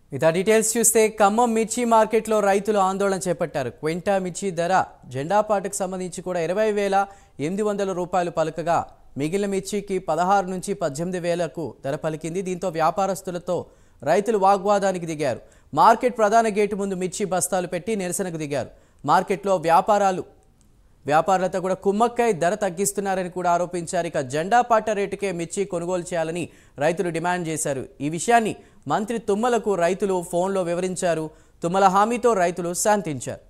ఇక డీటెయిల్స్ చూస్తే ఖమ్మం మిర్చి మార్కెట్లో రైతులు ఆందోళన చేపట్టారు క్వింటా మిర్చి ధర జెండాపాటుకు సంబంధించి కూడా ఇరవై వేల ఎనిమిది వందల రూపాయలు పలకగా మిగిలిన మిర్చికి పదహారు నుంచి పద్దెనిమిది వేలకు ధర పలికింది దీంతో వ్యాపారస్తులతో రైతులు వాగ్వాదానికి దిగారు మార్కెట్ ప్రధాన గేటు ముందు మిర్చి బస్తాలు పెట్టి నిరసనకు దిగారు మార్కెట్లో వ్యాపారాలు వ్యాపారులతో కూడా కుమ్మక్కై ధర తగ్గిస్తున్నారని కూడా ఆరోపించారు ఇక జెండా పాట రేటుకే మిర్చి కొనుగోలు చేయాలని రైతులు డిమాండ్ చేశారు ఈ విషయాన్ని మంత్రి తుమ్మలకు రైతులు ఫోన్లో వివరించారు తుమ్మల హామీతో రైతులు శాంతించారు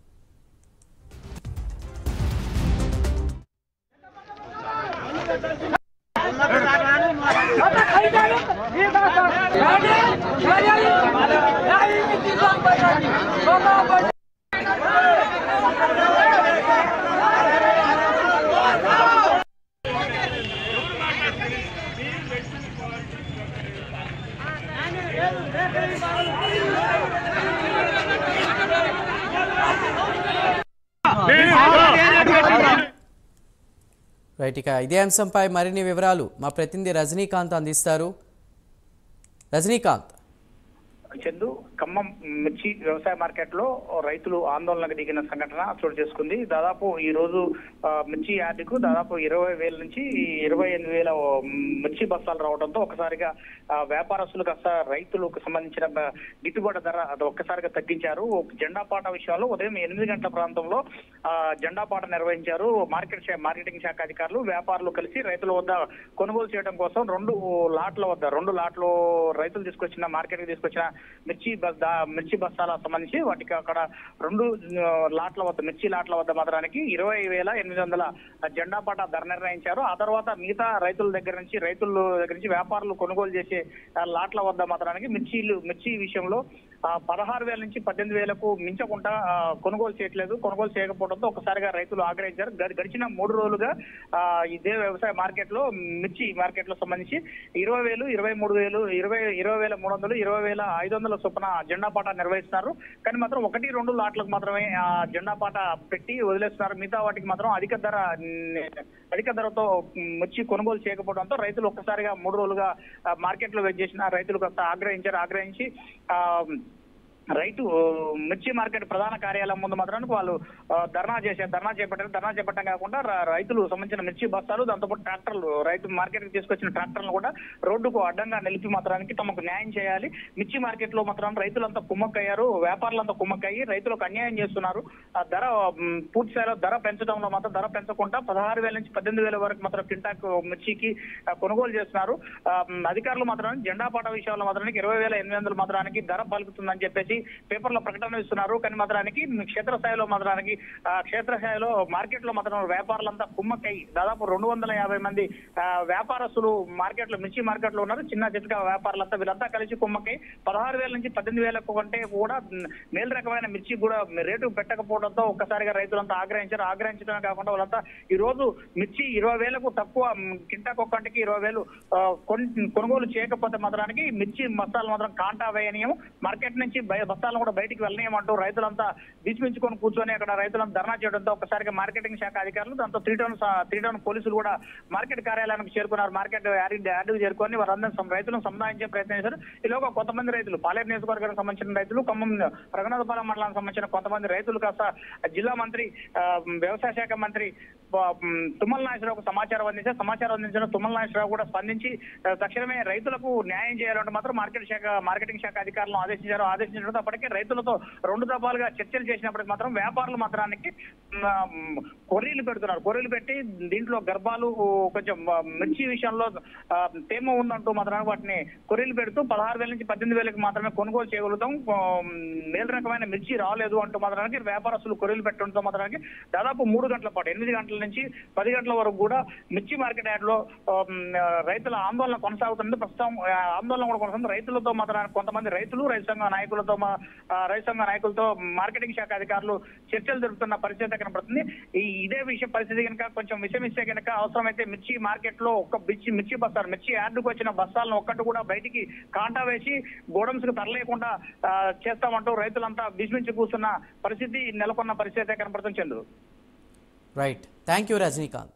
రైట్ ఇక ఇదే అంశంపై మరిన్ని వివరాలు మా ప్రతినిధి రజనీకాంత్ అందిస్తారు రజనీకాంత్ చందు ఖమ్మం మిర్చి వ్యవసాయ మార్కెట్ లో రైతులు ఆందోళనకు దిగిన సంఘటన చోటు చేసుకుంది దాదాపు ఈ రోజు ఆ, మిర్చి యార్డుకు దాదాపు ఇరవై వేల నుంచి ఇరవై ఎనిమిది వేల మిర్చి బస్తాలు రావడంతో ఒకసారిగా ఆ, వ్యాపారస్తులకు కాస్త రైతులకు సంబంధించిన బ- గిట్టుబాటు ధర అది ఒక్కసారిగా తగ్గించారు జెండా పాట విషయంలో ఉదయం ఎనిమిది గంటల ప్రాంతంలో ఆ, జెండా పాట నిర్వహించారు మార్కెట్ శా- మార్కెటింగ్ శాఖ అధికారులు వ్యాపారులు కలిసి రైతుల వద్ద కొనుగోలు చేయడం కోసం రెండు లాట్ల వద్ద రెండు లాట్లు రైతులు తీసుకొచ్చిన మార్కెట్ కి తీసుకొచ్చిన మిర్చి బస్ దా- మిర్చి బస్తాల సంబంధించి వాటికి అక్కడ రెండు ఆ, లాట్ల వద్ద మిర్చి లాట్ల వద్ద మాత్రానికి ఇరవై వేల ఎనిమిది వందల జెండా పాట ధర నిర్ణయించారు ఆ తర్వాత మిగతా రైతుల దగ్గర నుంచి రైతుల దగ్గర నుంచి వ్యాపారులు కొనుగోలు చేసే ఆ, లాట్ల వద్ద మాత్రానికి మిర్చీలు మిర్చి విషయంలో ఆ, పదహారు వేల నుంచి పద్దెనిమిది వేలకు మించకుండా ఆ, కొనుగోలు చేయట్లేదు కొనుగోలు చేయకపోవడంతో ఒకసారిగా రైతులు ఆగ్రహించారు గడి- గడిచిన మూడు రోజులుగా ఆ, ఇదే వ్యవసాయ మార్కెట్ లో మిర్చి మార్కెట్ లో సంబంధించి ఇరవై వేలు ఇరవై మూడు వేలు ఇరవై ఇరవై వేల మూడు వందలు ఇరవై వేల ఐదు వందల చొప్పున జెండా పాట నిర్వహిస్తున్నారు కానీ మాత్రం ఒకటి రెండు లాట్లకు మాత్రమే ఆ జెండా పాట పెట్టి వదిలేస్తున్నారు మిగతా వాటికి మాత్రం అధిక ధర ఉమ్, అధిక ధరతో ఉమ్, మిర్చి కొనుగోలు చేయకపోవడంతో రైతులు ఒక్కసారిగా మూడు రోజులుగా మార్కెట్ లో వెయిట్ చేసిన రైతులు కాస్త ఆగ్రహించారు ఆగ్రహించి ఆ రైతు ఆ, మిర్చి మార్కెట్ ప్రధాన కార్యాలయం ముందు మాత్రానికి వాళ్ళు ఆ, ధర్నా చేశారు ధర్నా చేపట్టారు ధర్నా చేపట్టడం కాకుండా ర- రైతులు సంబంధించిన మిర్చి బస్తాలు దాంతోపాటు ట్రాక్టర్లు రైతు మార్కెట్ కి తీసుకొచ్చిన ట్రాక్టర్లను కూడా రోడ్డుకు అడ్డంగా నిలిపి మాత్రానికి తమకు న్యాయం చేయాలి మిర్చి మార్కెట్ లో మాత్రం రైతులంతా కుమ్మక్కయ్యారు వ్యాపారులంతా కుమ్మక్కయ్యి రైతులకు అన్యాయం చేస్తున్నారు ఆ ధర ఉమ్, పూర్తి స్థాయిలో ధర పెంచడంలో మాత్రం ధర పెంచకుండా పదహారు వేల నుంచి పద్దెనిమిది వేల వరకు మాత్రం కింటాకు మిర్చికి ఆ, కొనుగోలు చేస్తున్నారు ఆ, ఉమ్, అధికారులు మాత్రం జెండా పాట విషయంలో మాత్రానికి ఇరవై వేల ఎనిమిది వందలు మాత్రానికి ధర పలుకుతుందని చెప్పేసి పేపర్లో ప్రకటన ఇస్తున్నారు కానీ మాత్రానికి క్షేత్రస్థాయిలో మాత్రానికి ఆ, క్షేత్రస్థాయిలో మార్కెట్ లో మాత్రం వ్యాపారులంతా కుమ్మక్కై దాదాపు రెండు వందల యాభై మంది ఆ, వ్యాపారస్తులు మార్కెట్ లో మిర్చి మార్కెట్ లో ఉన్నారు చిన్న చిన్న వ్యాపారులంతా వీళ్ళంతా కలిసి కుమ్మక్కై పదహారు వేల నుంచి పద్దెనిమిది వేలకు కంటే కూడా ఉమ్, మేలు రకమైన మిర్చి కూడా రేటు పెట్టకపోవడంతో ఒక్కసారిగా రైతులంతా ఆగ్రహించారు ఆగ్రహించడమే కాకుండా వాళ్ళంతా ఈ రోజు మిర్చి ఇరవై వేలకు తక్కువ ఉమ్, కింటాకు ఒక్కంటికి ఇరవై వేలు ఆ, కొన్- కొనుగోలు చేయకపోతే మాత్రానికి మిర్చి బస్తాలు మాత్రం కాంటా వేయనీయం మార్కెట్ నుంచి బయ- బస్తాలను కూడా బయటికి వెళ్ళనీయమంటూ రైతులంతా బీచ్మించుకొని కూర్చొని అక్కడ రైతులంతా ధర్నా చేయడంతో ఒకసారిగా మార్కెటింగ్ శాఖ అధికారులు దాంతో త్రీ టౌన్ స- త్రీ టౌన్ పోలీసులు కూడా మార్కెట్ కార్యాలయానికి చేరుకున్నారు మార్కెట్ యార్డ్ యార్డుకు చేరుకొని వారందరూ సం- రైతులను సంధానించే ప్రయత్నం చేశారు ఈలోగా కొంతమంది రైతులు పాలేరు నియోజకవర్గానికి సంబంధించిన రైతులు ఖమ్మం రఘునాథపాలెం మండలానికి సంబంధించిన కొంతమంది రైతులు కాస్త జిల్లా మంత్రి ఆ, వ్యవసాయ శాఖ మంత్రి ఆ, మ్, తుమ్మల నాగేశ్వరరావుకు సమాచారం అందించారు సమాచారం అందించిన తుమ్మల నాగేశ్వరరావు కూడా స్పందించి ఆ, తక్షణమే రైతులకు న్యాయం చేయాలంటే మాత్రం మార్కెట్ శాఖ మార్కెటింగ్ శాఖ అధికారులను ఆదేశించారు ఆదేశించడంతో అప్పటికే రైతులతో రెండు దఫాలుగా చర్చలు చేసినప్పటికీ మాత్రం వ్యాపారులు మాత్రానికి మ్, కొర్రీలు పెడుతున్నారు కొర్రీలు పెట్టి దీంట్లో గర్భాలు కొంచెం ఆ, మిర్చి విషయంలో ఆ, తేమ ఉందంటూ మాత్రం వాటిని కొర్రీలు పెడుతూ పదహారు వేల నుంచి పద్దెనిమిది వేలకు మాత్రమే కొనుగోలు చేయగలుగుతాం ఆ, మేలు రకమైన మిర్చి రాలేదు అంటూ మాత్రానికి వ్యాపారస్తులు కొర్రీలు పెట్టడంతో మాత్రానికి దాదాపు మూడు గంటల పాటు ఎనిమిది గంటల నుంచి పది గంటల వరకు కూడా మిర్చి మార్కెట్ యార్డ్ లో ఆ, మ్, రైతుల ఆందోళన కొనసాగుతుంది ప్రస్తుతం ఆ, ఆందోళన కూడా కొనసాగుతుంది రైతులతో మాత్రం కొంతమంది రైతులు రైతు సంఘ నాయకులతో మా- ఆ, రైతు సంఘ నాయకులతో మార్కెటింగ్ శాఖ అధికారులు చర్చలు జరుపుతున్న పరిస్థితి కనపడుతుంది ఈ ఇదే విషయం పరిస్థితి కనుక కొంచెం విషమిస్తే కనుక అవసరమైతే మిర్చి మార్కెట్ లో ఒక మిర్చి మిర్చి బస్తాలు మిర్చి యార్డుకు వచ్చిన బస్తాలను ఒక్కటి కూడా బయటికి కాంటా వేసి గోడమ్స్ కు తరలేకుండా ఆ, చేస్తామంటూ రైతులంతా బిస్మించి కూర్చున్న పరిస్థితి నెలకొన్న పరిస్థితి కనపడుతుంది Chandru right thank you Rajinikanth